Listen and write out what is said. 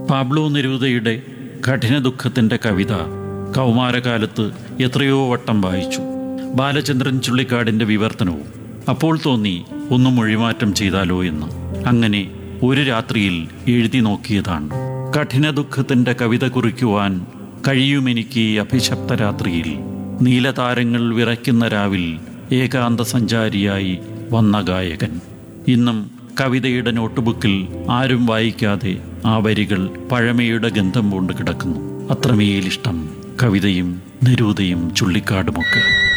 Pablo നെരൂദയുടെ കഠിന ദുഃഖത്തിൻ്റെ കവിത കൗമാരകാലത്ത് എത്രയോ വട്ടം വായിച്ചു ബാലചന്ദ്രൻ ചുള്ളിക്കാടിൻ്റെ വിവർത്തനവും അപ്പോൾ തോന്നി ഒന്ന് മൊഴിമാറ്റം ചെയ്താലോ എന്ന് അങ്ങനെ ഒരു രാത്രിയിൽ എഴുതി നോക്കിയതാണ് കഠിന ദുഃഖത്തിൻ്റെ കവിത കുറിക്കുവാൻ കഴിയുമെനിക്ക് ഈ അഭിശപ്ത രാത്രിയിൽ നീലതാരങ്ങൾ വിറയ്ക്കുന്ന രാവിൽ ഏകാന്ത സഞ്ചാരിയായി വന്ന ഗായകൻ ഇന്നും കവിതയുടെ നോട്ട്ബുക്കിൽ ആരും വായിക്കാതെ ആ വരികൾ പഴമയുടെ ഗന്ധം കൊണ്ട് കിടക്കുന്നു അത്രമേലിഷ്ടം കവിതയും നിരൂതയും ചുള്ളിക്കാടുമൊക്കെ